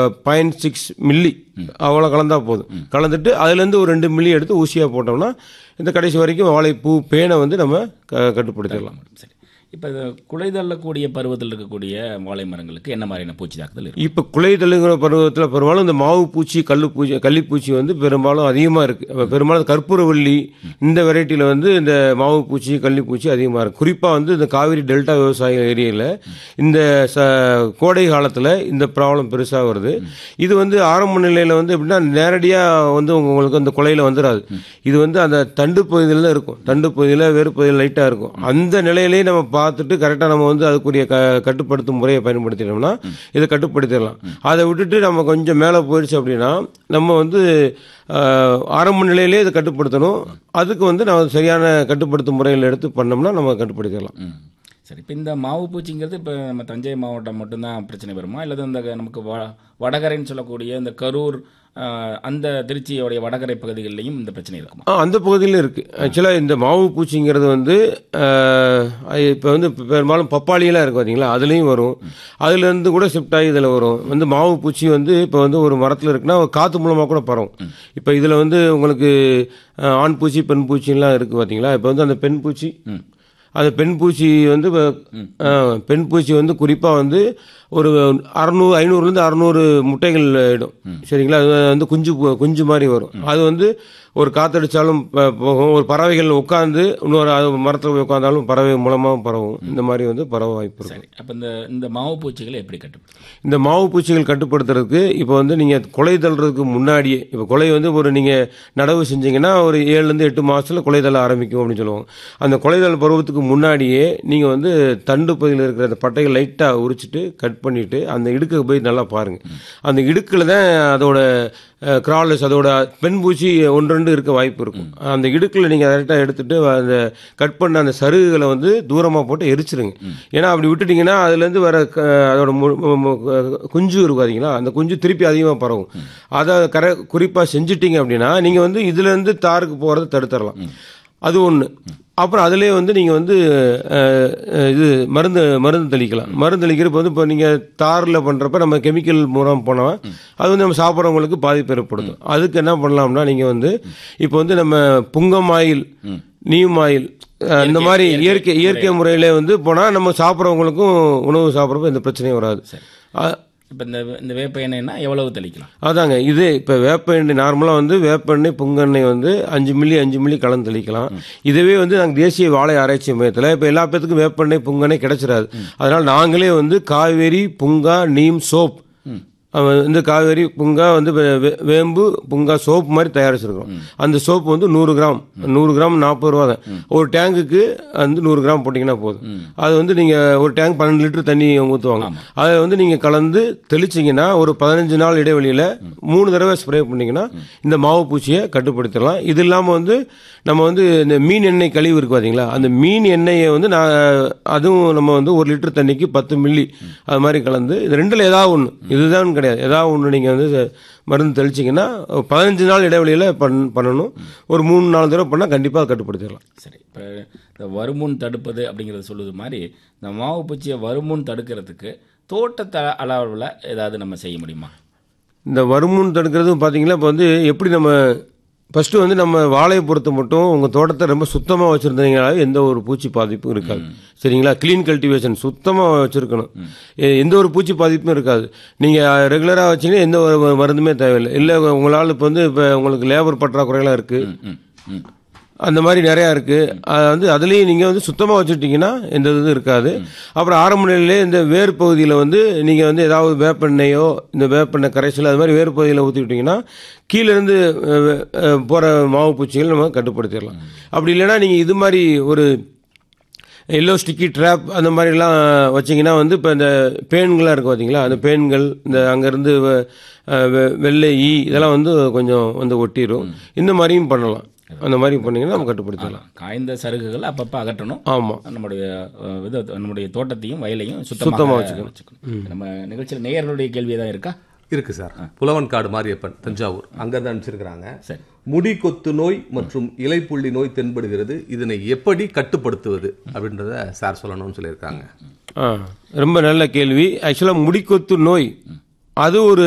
Point six milli அவ்வளோ கலந்தா போதும் கலந்துட்டு அதுலேருந்து ஒரு ரெண்டு மில்லி எடுத்து ஊசியாக போட்டோம்னா இந்த கடைசி வரைக்கும் வாழைப்பூ பேனை வந்து நம்ம க- கட்டுப்படுத்திடலாம் சரி இப்போ இது குலை தள்ளக்கூடிய பருவத்தில் இருக்கக்கூடிய வாழை மரங்களுக்கு என்ன மாதிரியான பூச்சி தாக்குதல் இருக்கும் இப்போ குலை தள்ளுங்கிற பருவத்தில் பெரும்பாலும் இந்த மாவு பூச்சி கல்லு பூச்சி கள்ளிப்பூச்சி வந்து பெரும்பாலும் அதிகமாக இருக்குது பெரும்பாலும் கற்பூரவள்ளி இந்த வெரைட்டியில் வந்து இந்த மாவு பூச்சி கள்ளிப்பூச்சி அதிகமாக இருக்குது குறிப்பாக வந்து இந்த காவிரி டெல்டா விவசாய ஏரியாவில் இந்த ச கோடை காலத்தில் இந்த ப்ராப்ளம் பெருசாக வருது இது வந்து ஆரம்ப நிலையில் வந்து எப்படின்னா நேரடியாக வந்து உங்களுக்கு அந்த கொலையில் வந்துடாது இது வந்து அந்த தண்டு பகுதியில் தான் இருக்கும் தண்டு பகுதியில் வேறு பகுதியில் லைட்டாக இருக்கும் அந்த நிலையிலேயே நம்ம பார்த்துட்டு கரெக்டாக நம்ம வந்து அதுக்குரிய க கட்டுப்படுத்தும் முறையை பயன்படுத்தினோம்னா இதை கட்டுப்படுத்திடலாம் அதை விட்டுட்டு நம்ம கொஞ்சம் மேலே போயிடுச்சு அப்படின்னா நம்ம வந்து ஆஹ், ஆரம்ப நிலையிலே இதை கட்டுப்படுத்தணும் அதுக்கு வந்து நம்ம சரியான கட்டுப்படுத்தும் முறையில் எடுத்து பண்ணோம்னா நம்ம கட்டுப்படுத்திடலாம் ம். சரி இப்போ இந்த மாவு பூச்சிங்கிறது இப்போ நம்ம தஞ்சை மாவட்டம் மட்டும்தான் பிரச்சனை வருமா அல்லது இந்த நமக்கு வ வடகரைன்னு சொல்லக்கூடிய இந்த கரூர் ஆஹ், அந்த திருச்சியோடைய வடகரை பகுதிகளிலையும் இந்த பிரச்சனை இருக்குமா ஆ அந்த பகுதியிலும் இருக்குது ஆக்சுவலாக இந்த மாவு பூச்சிங்கிறது வந்து இப்போ வந்து இப்ப பெரும்பாலும் பப்பாளியெல்லாம் இருக்குது பார்த்தீங்களா அதுலேயும் வரும் அதுலேருந்து கூட ஷிஃப்ட் ஆகி இதில் வரும் வந்து மாவு பூச்சி வந்து இப்போ வந்து ஒரு மரத்தில் இருக்குன்னா ஒரு காற்று மூலமாக கூட பரவும் இப்போ இதில் வந்து உங்களுக்கு அஹ், ஆண் பூச்சி பெண் பூச்சிலாம் இருக்குது பார்த்தீங்களா இப்போ வந்து அந்த பெண் பூச்சி அந்த பெண் பூச்சி வந்து இப்ப, அஹ், பெண் பூச்சி வந்து குறிப்பாக வந்து ஒரு அறநூறு ஐநூறுலேருந்து அறநூறு முட்டைகள் இடும் சரிங்களா அது வந்து குஞ்சு போ- குஞ்சு மாதிரி வரும் அது வந்து ஒரு காத்தடிச்சாலும் ப- போகும் ஒரு பறவைகள் உட்காந்து இன்னொரு அது மரத்தில் போய் உட்காந்தாலும் பறவை மூலமாக பரவும் இந்த மாதிரி வந்து பரவ வாய்ப்பு இருக்கும் சரி அப்போ இந்த இந்த மாவு பூச்சிகளை எப்படி கட்டுப்படுத்தும் இந்த மாவு பூச்சிகள் கட்டுப்படுத்துறதுக்கு இப்போ வந்து நீங்கள் கொலை தள்ளுறதுக்கு முன்னாடியே இப்போ கொலை வந்து ஒரு நீங்கள் நடவு செஞ்சீங்கன்னா ஒரு ஏழுலேருந்து எட்டு மாதத்தில் கொலை தள்ள ஆரம்பிக்கும் அப்படின்னு சொல்லுவாங்க அந்த கொலை தள்ள பருவத்துக்கு முன்னாடியே நீங்கள் வந்து தண்டு பகுதியில் இருக்கிற அந்த பட்டைகள் லைட்டாக உரிச்சிட்டு கட் பண்ணிவிட்டு அந்த இடுக்கு போய் நல்லா பாருங்கள் அந்த இடுக்கில் தான் அதோட கிராலஸ் அதோட பெண் பூச்சி ஒன்று ரெண்டு இருக்க வாய்ப்பு இருக்கும் அந்த இடுக்கில் நீங்கள் கரெக்டாக எடுத்துட்டு அந்த கட் பண்ண அந்த சருகுகளை வந்து தூரமாக போட்டு எரிச்சிருங்க ஏன்னா அப்படி விட்டுட்டீங்கன்னா அதுலேருந்து வர க- அதோட மு- மு- மு- குஞ்சு இருக்கும் பார்த்தீங்களா அந்த குஞ்சு திருப்பி அதிகமாக பரவும் அதை கர குறிப்பாக செஞ்சிட்டீங்க அப்படின்னா நீங்கள் வந்து இதுலேருந்து தாருக்கு போகிறத தடுத்துடலாம் அது ஒன்று அப்புறம் அதிலே வந்து நீங்கள் வந்து அஹ், அஹ், இது மருந்து மருந்து தெளிக்கலாம் மருந்து தெளிக்கிறப்ப வந்து இப்போ நீங்கள் தாரில் பண்ணுறப்ப நம்ம கெமிக்கல் மூலம் போனால் அது வந்து நம்ம சாப்பிட்றவங்களுக்கு பாதிப்பு ஏற்படுத்தும் அதுக்கு என்ன பண்ணலாம்னா நீங்கள் வந்து இப்போ வந்து நம்ம புங்கம் ஆயில் நீம் ஆயில் அஹ், இந்த மாதிரி இயற்கை இயற்கை முறையில் வந்து போனால் நம்ம சாப்பிட்றவங்களுக்கும் உணவு சாப்பிட்றப்ப எந்த பிரச்சனையும் வராது அ- இப்போ இந்த இந்த வேப்ப எண்ணெய்னா எவ்வளவு தெளிக்கலாம் அதாங்க இது இப்போ வேப்ப எண்ணெய் நார்மலாக வந்து வேப்ப எண்ணெய் புங்கெண்ணெய் வந்து அஞ்சு மில்லி அஞ்சு மில்லி கலந்து தெளிக்கலாம் இதுவே வந்து நாங்கள் தேசிய வாழை ஆராய்ச்சி மையத்தில் இப்போ எல்லா பேத்துக்கும் வேப்பெண்ணெய் புங்கெண்ணெய் கிடைச்சிடாது அதனால் நாங்களே வந்து காவேரி புங்கா நீம் சோப் அவன் வந்து காவேரி புங்கா வந்து வே- வே- வேம்பு புங்கா சோப் மாதிரி தயாரிச்சிருக்கோம் அந்த சோப்பு வந்து நூறு கிராம் நூறு கிராம் நாற்பது ரூபா தான் ஒரு டேங்குக்கு வந்து நூறு கிராம் போட்டிங்கன்னா போதும் அது வந்து நீங்கள் ஒரு டேங்க் பன்னெண்டு லிட்டர் தண்ணி ஊற்றுவாங்க அதை வந்து நீங்கள் கலந்து தெளிச்சிங்கன்னா ஒரு பதினஞ்சு நாள் இடைவெளியில் மூணு தடவை ஸ்ப்ரே பண்ணிங்கன்னா இந்த மாவு பூச்சியை கட்டுப்படுத்திடலாம் இது இல்லாமல் வந்து நம்ம வந்து இந்த மீன் எண்ணெய் கழிவு இருக்கு பார்த்தீங்களா அந்த மீன் எண்ணெயை வந்து நான் அதுவும் நம்ம வந்து ஒரு லிட்டர் தண்ணிக்கு பத்து மில்லி அது மாதிரி கலந்து இது ரெண்டில் ஏதாவது ஒன்று இதுதான் கிடையாது ஏதாவது ஒன்று நீங்கள் வந்து ச- மருந்து தெளிச்சிங்கன்னா பதினஞ்சு நாள் இடைவெளியில் பண் பண்ணணும் ஒரு மூணு நாலு தடவை பண்ணால் கண்டிப்பாக கட்டுப்படுத்திடலாம் சரி இப்போ இந்த வருமுன் தடுப்பது அப்படிங்கிறத சொல்லுது மாதிரி இந்த மாவு பூச்சியை வருமுன் தடுக்கிறதுக்கு தோட்டத்த அளவில் ஏதாவது நம்ம செய்ய முடியுமா இந்த வருமுன் தடுக்கிறது பார்த்தீங்கன்னா இப்போ வந்து எப்படி நம்ம ஃபஸ்ட்டு வந்து நம்ம வாழையை பொறுத்த மட்டும் உங்கள் தோட்டத்தை ரொம்ப சுத்தமாக வச்சுருந்தீங்கனாலே எந்த ஒரு பூச்சி பாதிப்பும் இருக்காது சரிங்களா க்ளீன் கல்டிவேஷன் சுத்தமாக வச்சுருக்கணும் எந்த ஒரு பூச்சி பாதிப்பும் இருக்காது நீங்கள் ரெகுலராக வச்சீங்கன்னா எந்த ஒரு மருந்துமே தேவையில்லை இல்லை உங்களால் இப்போ வந்து இப்போ உங்களுக்கு லேபர் பற்றாக்குறையெல்லாம் இருக்குது ம் ம் அந்த மாதிரி நிறையா இருக்குது அது வந்து அதுலேயும் நீங்கள் வந்து சுத்தமாக வச்சுட்டிங்கன்னா எந்த இதுவும் இருக்காது அப்புறம் ஆரம்ப நிலையிலே இந்த வேர் பகுதியில் வந்து நீங்கள் வந்து ஏதாவது வேப்பெண்ணெயோ இந்த வேப்பெண்ணெய் கரைசல் அது மாதிரி வேர் பகுதியில் ஊற்றி விட்டிங்கன்னா கீழேருந்து போகிற மாவு பூச்சிகள் நம்ம கட்டுப்படுத்திடலாம் அப்படி இல்லைன்னா நீங்கள் இது மாதிரி ஒரு எல்லோ ஸ்டிக்கி ட்ராப் அந்த மாதிரிலாம் வச்சிங்கன்னா வந்து இப்போ இந்த பேன்கள்லாம் இருக்குது பார்த்தீங்களா அந்த பேன்கள் இந்த அங்கேருந்து வெள்ளை ஈ இதெல்லாம் வந்து கொஞ்சம் வந்து ஒட்டிடும் இந்த மாதிரியும் பண்ணலாம் அந்த மாதிரி பண்ணிங்கன்னா நம்ம கட்டுப்படுத்தலாம் காய்ந்த சருகுகள் அப்பப்போ அகற்றணும் ஆமாம் நம்முடைய அஹ், இது நம்முடைய தோட்டத்தையும் வயலையும் சுத்தமா சுத்தமாக வச்சுக்கணும். வச்சுக்கணும் நம்ம நிகழ்ச்சியில் நேயர்களுடைய கேள்வி ஏதாவது இருக்கா இருக்கு சார் புலவன்காடு மாரியப்பன் தஞ்சாவூர் அங்கதான் அனுப்பிச்சிருக்கிறாங்க சரி முடி கொத்து நோய் மற்றும் இலைப்புள்ளி நோய் தென்படுகிறது இதனை எப்படி கட்டுப்படுத்துவது அப்படின்றத சார் சொல்லணும்னு சொல்லியிருக்காங்க ஆ ரொம்ப நல்ல கேள்வி ஆக்சுவலாக முடிக்கொத்து நோய் அது ஒரு